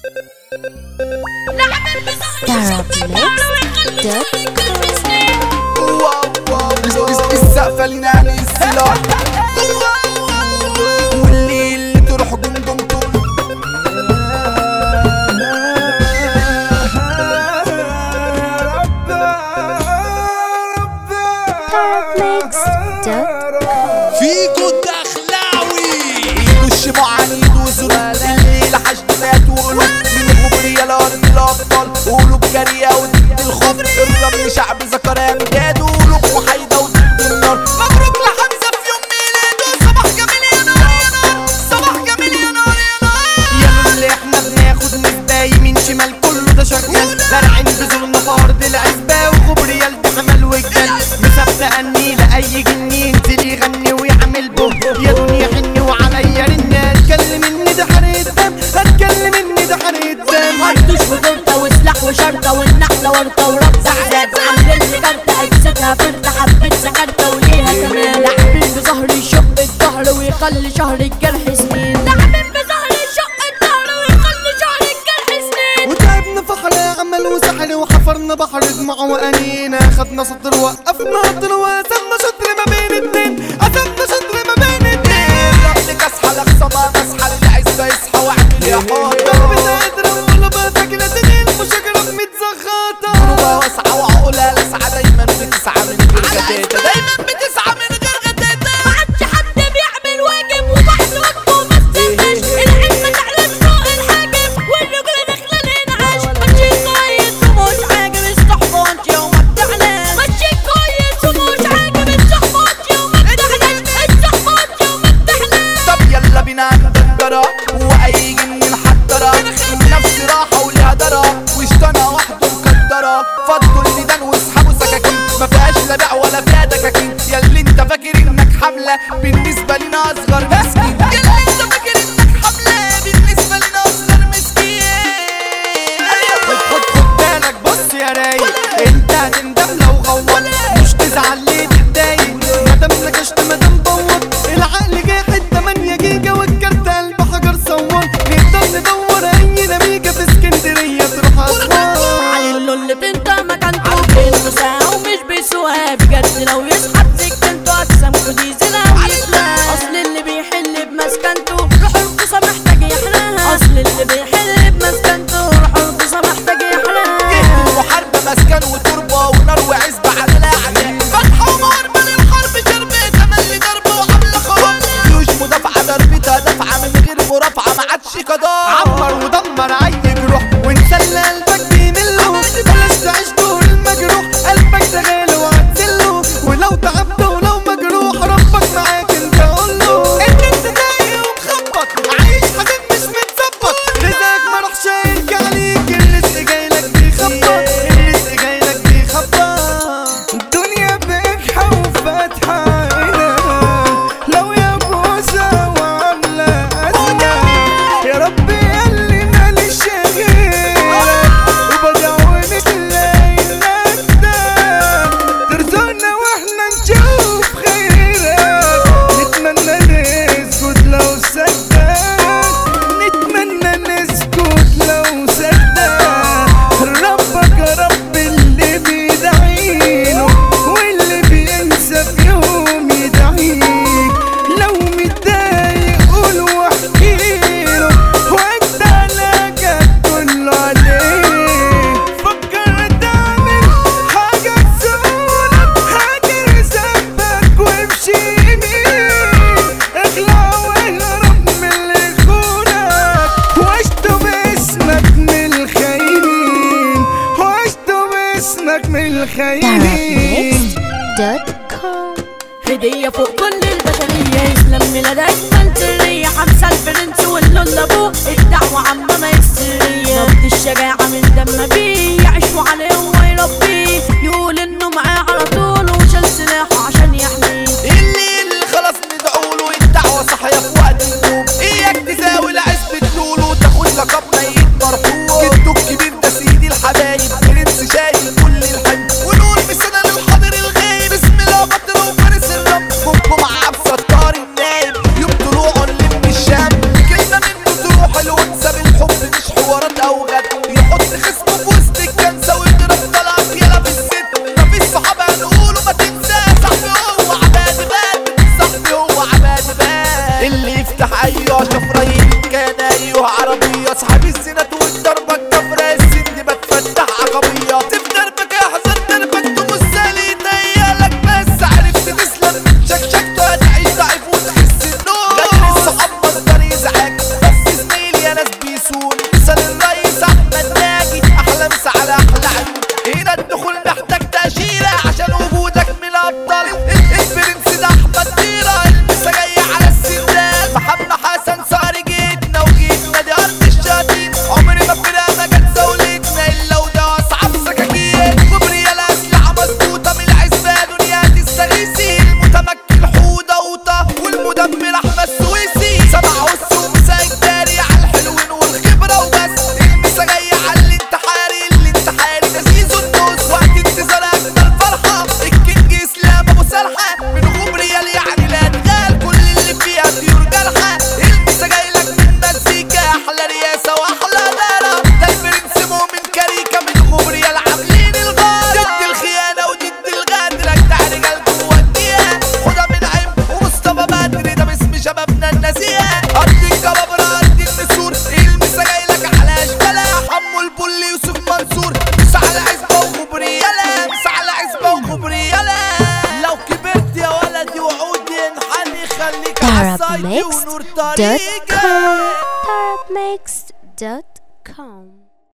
السقفة لنا عن السلاح واللي اللي تروح جمجمته فيكو الدخلاوي ايده الشموع عنيد وزنود الليلة حشدات وقلوب من غبرية لأرض الأبطال وقلوب جارية وضد الخوف الرمل شعب زكريا مجاد وقلوب محايدة وضد النار مبروك لحمزة في يوم ميلاده صباح جميل يا نار يا نار صباح جميل يا نار يا نار يلا اللي احنا بناخد نسبة يمين شمال كله ده شغال زارعين بذورنا في ارض العزبة وغبريال ده حمل وجدال مثبتة اني لاي جنين تيجي يغني ويعمل بوم يا دنيا حني وعليا رن اتكلم اني ده حريق دم اتكلم اني ده حريق دم هردوش وجرده وسلاح وشرطه والنحله ورطه ورقص عذاب عاملين لي كارته اجسادها فرده حبيت سكرته وليها كمان لاعبين بظهري يشق الظهر ويخلي شهر الجرح سنين لاعبين بظهري يشق الظهر ويخلي شهر الجرح سنين وتعبنا فحر عمل وسحر وحفرنا بحر دموع وانينا خدنا سطر وقفنا قطر وقسمنا شطر ما بين اتنين قسمنا شطر ما بين اتنين ربك اصحى لخصمة اصحى للعزة يصحى واعمل يا حاضر قلبي قادرة ولا بسكنة سنين مشاكل متزغطة قلوبها واسعة وعقولها لاسعة دايما بتسعى من غير غداتة دايما بتسعى من غير غداتة ما عادش حد بيعمل واجب وبعد وقته ما استناش العلم تعلن فوق الحاجب والرجل داخله الانعاش ماشي كويس ومش عاجب الصحبات يوم التعلان ماشي كويس ومش عاجب الصحبات يوم التعلان الصحبات يوم التعلان طب يلا بينا ندندرة واي جن محضرة نفس راحة وليها درة واشتنا وحده مكدرة فضوا الميدان واسحبوا سكاكين ما فيهاش لا بيع ولا فيها دكاكين ياللي انت فاكر انك حملة بالنسبة لنا اصغر مسكين ياللي انت فاكر انك حملة بالنسبة لنا اصغر مسكين خد خد خد بالك بص يا رايق انت هتندم لو غوط مش تزعل ليه تتضايق مادام نكشت مادام بوط العقل جاحد 8 جيجا والكارت قلب حجر صور نقدر ندور اي نميجة في اسكندرية تروح اسوان علي اللي انت مكانته بيلبسها ومش بيسوها بجد لو يسحب سكنته اجسامكوا دي زنا ويفلان اصل اللي بيحل بمسكنته روح القصة محتاج يحلاها اصل اللي بيحل بمسكنته روح القصة محتاج يحلاها جهد وحرب مسكن وتربة ونار وعزبة على الأعداء فتحة ومهربة للحرب شربة تملي ضرب وحملة خراب جيوش مدافعة ضربتها دفعة من غير مرافعة ما عادش قضاء عمر ودمر اي جروح ونسلى قلبك بيمله بلاش تعيش دور المجروح قلبك ده غالي وهتسله ولو تعبت ولو مجروح ربك معاك انت قوله ان انت تايه ومخبط عايش حزين مش متظبط رزقك ما راحش هيجي عليك الرزق جايلك بيخبط الرزق جايلك بيخبط الدنيا بجحة وفاتحة عينها لو يا بوسة وعاملة أزمة يا ربي ياللي ماليش غيرك وبدعوني ليلك ده ترزقنا واحنا نشوف خيرك نتمنى نسكت لو صدق نتمنى نسكت لو صدق ربك يا رب اللي بيدعيله واللي بينسى في يوم يدعيك لو متضايق قول واحكيله وانت علاجك كله عليك فكر تعمل حاجة تسولك هاجر ذنبك وامشي يمين اخلع واهرب من اللي يخونك واشتم اسمك من الخاينين واشتم اسمك من الخاينين هدية فوق كل البشرية يسلم ميلادك فانترية حمزة الفرنس واللون ابوه الدعوة عامة ما السرية نبض الشجاعة من دم بيه يعيشوا عليه ويربيه يقول انه معاه على طول وشال سلاحه عشان يحميه اللي اللي خلاص ندعوله الدعوة صحية في وقت النوم اياك تزاول عزبة لولو وتاخد لقب ميت مرحوم جدو الكبير ده سيدي الحبايب برنس شايل كل الحب ونقول بسنة للحاضر الغايب بسم الله بطل وفارس الرب بكم مع عبد ستار النايب يوم طلوعه نلم الشام كلمة منه تروح الانثى بالحب مش حوارات اصحاب الزينات والضربة الكفرة السن بتفتح عقبية تفدربك احزن دربك تبص لي ضيالك بس عرفت تسلم من شكشكته هتعيش ضعيف وتحس النور غير الصحاب مصدر يزعج بس زميلي يا ناس بيسون مثل الرئيس احمد ناجي احلى مسا على احلى عيون هنا الدخول محتاج تأشيرة عشان وجودك من الابطال البرنس ده احمد طيرة المسا جاي على السندان محمد حسن صاري جيتنا وجيتنا دي ارض الشياطين عمري ما فرقنا جت زولتنا الا وده اصعب سكاكين كوبري الاسلحة مظبوطة من العزبة دنيا تستغيثي المتمكن حودة وطة والمدمر احمد سويسي سبع عس ومسا جاري على الحلوين والخبرة وبس المسا جاي على الانتحاري الانتحاري ده زيزو النوز وقت انتظار اجمل فرحة الكينج اسلام ابو سلحة من غبريال يعني لا تغال كل اللي فيها طيور جرحة المسا جاي لك من مزيكا احلى رياسة واحلى دارة ده البرنس مؤمن كاريكا من غبريال عاملين الغار ضد الخيانة وضد الغدر اجدع رجال توديها خدها من عم ومصطفى بدري ده باسم شبابنا النزيهة ارض الجبابرة ارض النسور المسا جاي لك على اشبالها حمو البولي يوسف منصور مس على عزبة وغبريالة مس على عزبة وغبريالة لو كبرت يا ولدي وعودي انحني خليك عالصيد ونور طريقك Arabmixed.com